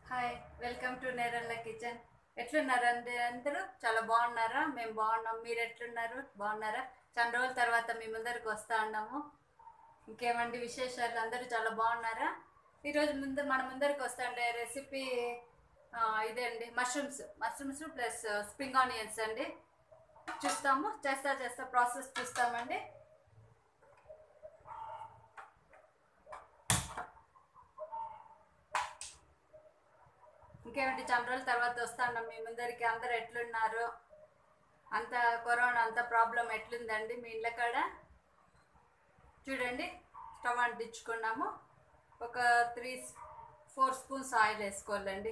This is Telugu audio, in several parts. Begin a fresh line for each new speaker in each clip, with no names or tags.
hi welcome to Neralla kitchen ఎట్లున్నారు అండి అందరూ చాలా బాగున్నారా మేము బాగున్నాం మీరు ఎట్లున్నారు బాగున్నారా చాలా రోజుల తర్వాత మీ ముందరికి వస్తా ఉన్నాము ఇంకేమండి విశేషాలు అందరూ చాలా బాగున్నారా ఈరోజు ముందు మన ముందరికి వస్తా ఉండే రెసిపీ ఆ, ఇదే అండి mushrooms mushrooms plus spring onions అండి చూస్తాము చేస్తా చేస్తా ప్రాసెస్ చూస్తామండి ఇంకేమిటి చాలా రోజుల తర్వాత వస్తాను మీ ముందరికి అందరు ఎట్లున్నారు అంత కరోనా అంత ప్రాబ్లం ఎట్లుందండి మీ ఇళ్ళ కాడ చూడండి స్టవ్ అంటించుకున్నాము ఒక త్రీ ఫోర్ స్పూన్స్ ఆయిల్ వేసుకోవాలండి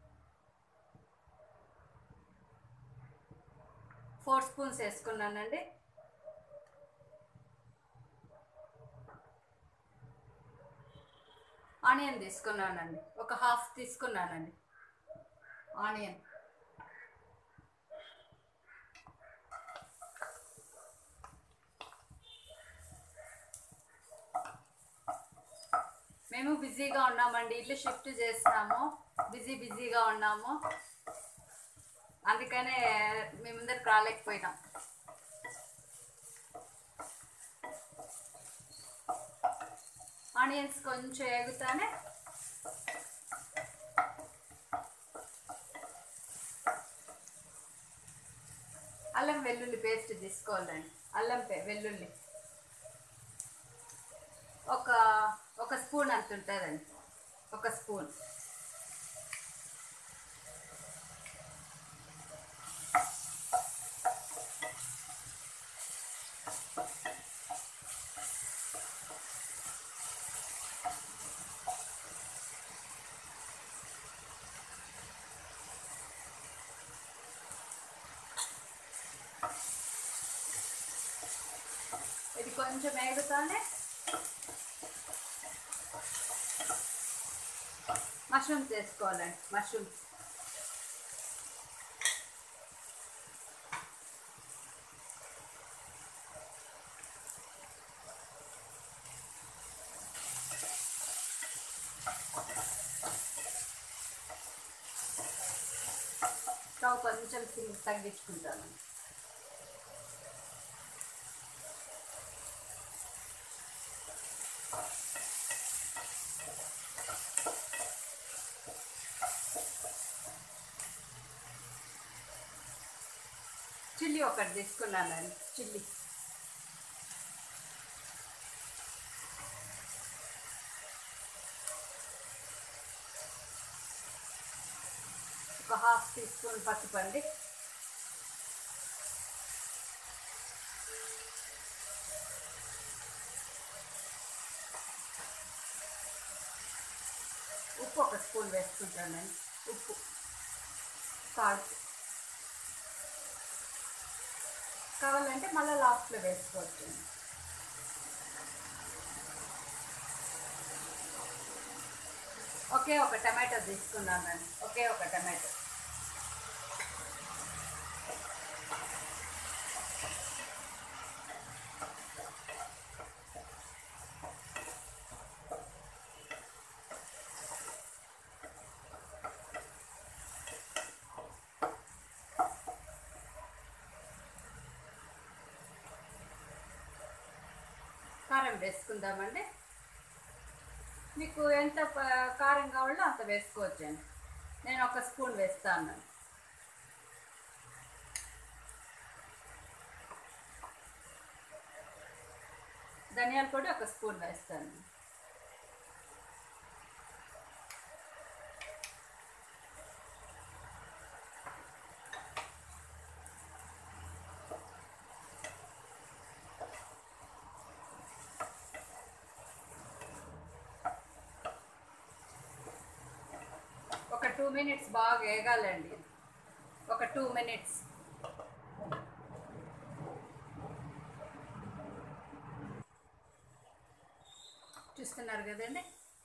ఫోర్ స్పూన్స్ వేసుకున్నానండి ఆనియన్ తీసుకున్నానండి ఒక హాఫ్ తీసుకున్నానండి ఆనియన్ మేము బిజీగా ఉన్నామండి ఇల్లు షిఫ్ట్ చేసినాము బిజీ బిజీగా ఉన్నాము అందుకనే మీ ముందరికి రాలేకపోయినాం ఆనియన్స్ కొంచెం ఎగుతానే అల్లం వెల్లుల్లి పేస్ట్ తీసుకోవాలండి అల్లం పే వెల్లుల్లి ఒక ఒక స్పూన్ అంత ఉంటుందండి ఒక స్పూన్ ఇది కొంచెం వేగుతానే మష్రూమ్స్ వేసుకోవాలండి మష్రూమ్స్ స్టవ్ కొంచెం సిమ్ తగ్గించుకుంటాను చిల్లీ ఒకటి తీసుకున్నానండి చిల్లీ ఒక హాఫ్ టీ స్పూన్ పసుపు అండి ఉప్పు ఒక స్పూన్ వేసుకుంటానండి ఉప్పు సాల్ట్ కావాలంటే మళ్ళీ లాస్ట్లో వేసుకోవచ్చు ఒకే ఒక టమాటో తీసుకున్నానండి ఒకే ఒక టమాటో కారం వేసుకుందామండి మీకు ఎంత ప- కారం కావాలో అంత వేసుకోవచ్చండి నేను ఒక స్పూన్ వేస్తాను ధనియాల పొడి ఒక స్పూన్ వేస్తాను ఒక టూ మినిట్స్ బాగా వేగాలండి ఒక టూ మినిట్స్ చూస్తున్నారు కదండి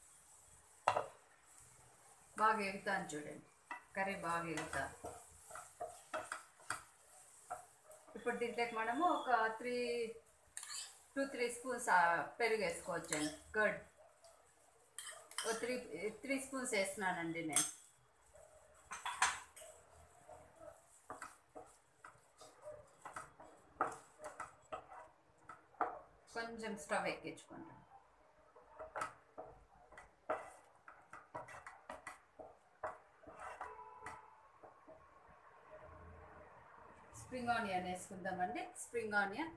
బాగా ఎగుతాను చూడండి కర్రీ బాగా ఎగుతాను ఇప్పుడు దీంట్లోకి మనము ఒక త్రీ టూ త్రీ స్పూన్స్ పెరుగు వేసుకోవచ్చండి కర్డ్ ఓ త్రీ త్రీ స్పూన్స్ వేస్తున్నానండి నేను కొంచెం స్టవ్ ఎక్కించుకుంటాం స్ప్రింగ్ ఆనియన్ వేసుకుందామండి స్ప్రింగ్ ఆనియన్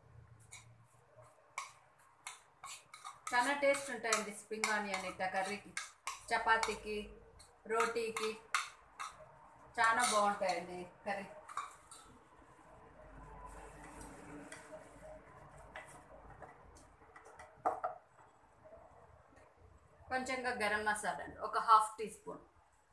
చాలా టేస్ట్ ఉంటాయండి స్ప్రింగ్ ఆనియన్ ఇట్లా కర్రీకి చపాతీకి రోటీకి చాలా బాగుంటాయండి కర్రీ కొంచెంగా గరం మసాలా అండి ఒక హాఫ్ టీ స్పూన్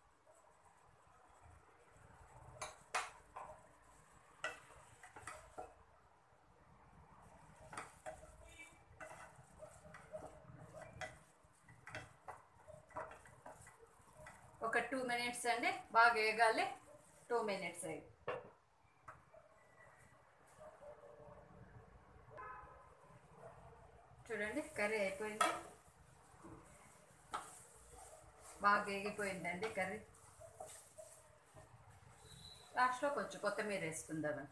ఒక టూ మినిట్స్ అండి బాగా వేగాలి టూ మినిట్స్ అయ్యి చూడండి కర్రీ అయిపోయింది బాగా వేగిపోయిందండి కర్రీ లాస్ట్లో కొంచెం కొత్తిమీర వేసుకుందామని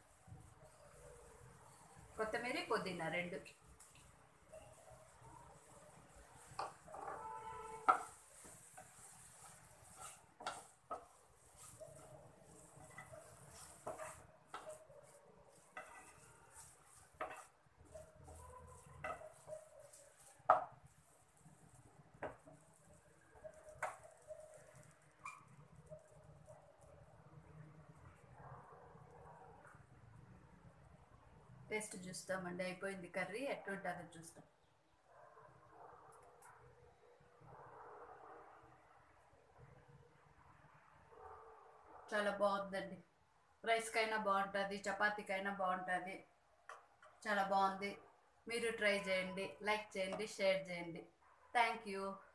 కొత్తిమీర పుదీనా రెండు టేస్ట్ చూస్తామండి అయిపోయింది కర్రీ ఎట్లుంటుందో చూస్తాం చాలా బాగుందండి రైస్కైనా బాగుంటుంది చపాతీకైనా బాగుంటుంది చాలా బాగుంది మీరు ట్రై చేయండి లైక్ చేయండి షేర్ చేయండి థ్యాంక్ యూ